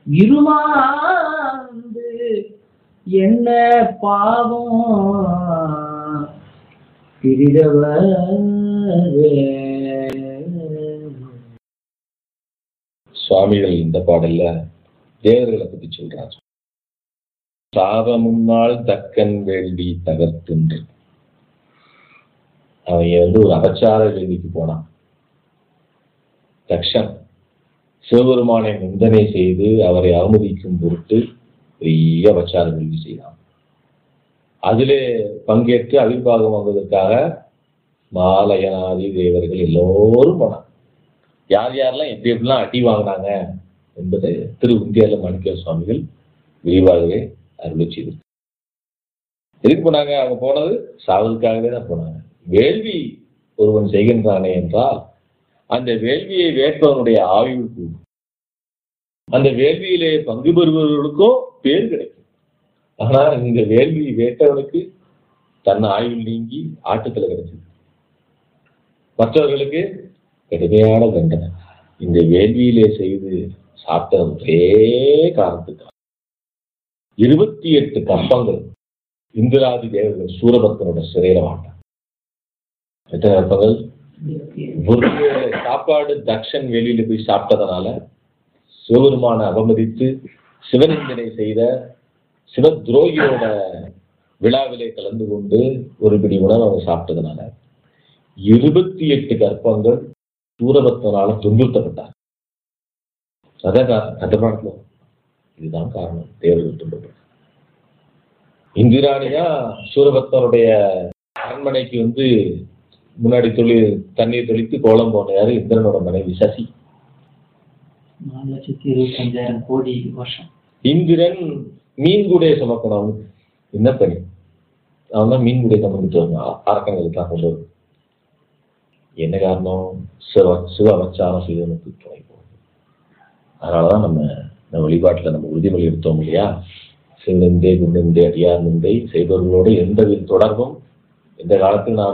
இருமாந்து என்ன பாவம் பிரிதவரே சுவாமிகள் இந்த பாடல்ல தேவர்களை பத்தி சொல்றார் சாவ முன்னாள் தக்கன் வேள்வி தகர்த்துன்று அவங்க வந்து ஒரு அபச்சார வேள்விக்கு போனான் தக்ஷன் சிவபெருமானை நிந்தனை செய்து அவரை அவமதிக்கும் பொருட்டு பெரிய அபச்சார வேள்வி செய்தான் அதிலே பங்கேற்று அவிர்வாகம் வாங்குவதற்காக மாலயனாதி தேவர்கள் எல்லோரும் போனாங்க யார் யாரெல்லாம் எப்படி எப்படிலாம் அடி வாங்கினாங்க என்பதை திரு உந்தியால மாணிக்க சுவாமிகள் விரிவாகவே அருளி செய்து எதுக்கு போனாங்க அவங்க போனது சாவதுக்காகவே தான் போனாங்க வேள்வி ஒருவன் செய்கின்றானே என்றால் அந்த வேள்வியை வேட்பவனுடைய ஆயுள் கூடும் அந்த வேள்வியிலே பங்கு பெறுபவர்களுக்கும் பேர் கிடைக்கும் ஆனா இந்த வேள்வி வேட்டவனுக்கு தன் ஆயுள் நீங்கி ஆட்டத்துல கிடைச்சது மற்றவர்களுக்கு கடுமையான தண்டனை இந்த வேள்வியிலே செய்து சாப்பிட்ட ஒரே காரணத்துக்கு இருபத்தி எட்டு கப்பங்கள் இந்திராதி தேவர்கள் சூரபக்தனோட சிறையில வாழ்ந்தாங்க எத்தனை கப்பங்கள் ஒருவேளை சாப்பாடு தக்ஷன் வெளியில போய் சாப்பிட்டதுனால சிவபெருமான அவமதித்து சிவநிந்தனை செய்த சிவ துரோகியோட விழாவிலே கலந்து கொண்டு ஒரு பிடி உணவு அவங்க சாப்பிட்டதுனால இருபத்தி எட்டு கற்பங்கள் சூரபக்தனால துன்புறுத்தப்பட்டார் அதான் காரணம் கட்டப்பாட்டில் இதுதான் காரணம் தேவர்கள் துன்பப்பட்டார் இந்திராணியா சூரபக்தனுடைய அரண்மனைக்கு வந்து முன்னாடி தொழி தண்ணீர் தெளித்து கோலம் போன யாரு இந்திரனோட மனைவி சசி நாலு லட்சத்தி இருபத்தஞ்சாயிரம் கோடி வருஷம் இந்திரன் மீன் கூடைய சுமக்கணும் அவனுக்கு என்ன பணி அவன் தான் மீன் கூடைய சுமந்துட்டு வருவான் அரக்கங்களுக்கெல்லாம் கொண்டு வருவான் என்ன காரணம் சிவ சிவ அவச்சாரம் செய்தவனுக்கு துணை போகும் அதனாலதான் நம்ம நம்ம வழிபாட்டுல நம்ம உறுதிமொழி எடுத்தோம் இல்லையா சிவனிந்தே குண்டிந்தே அடியார் நிந்தை செய்பவர்களோடு எந்த தொடர்பும் எந்த காலத்தில் நாம்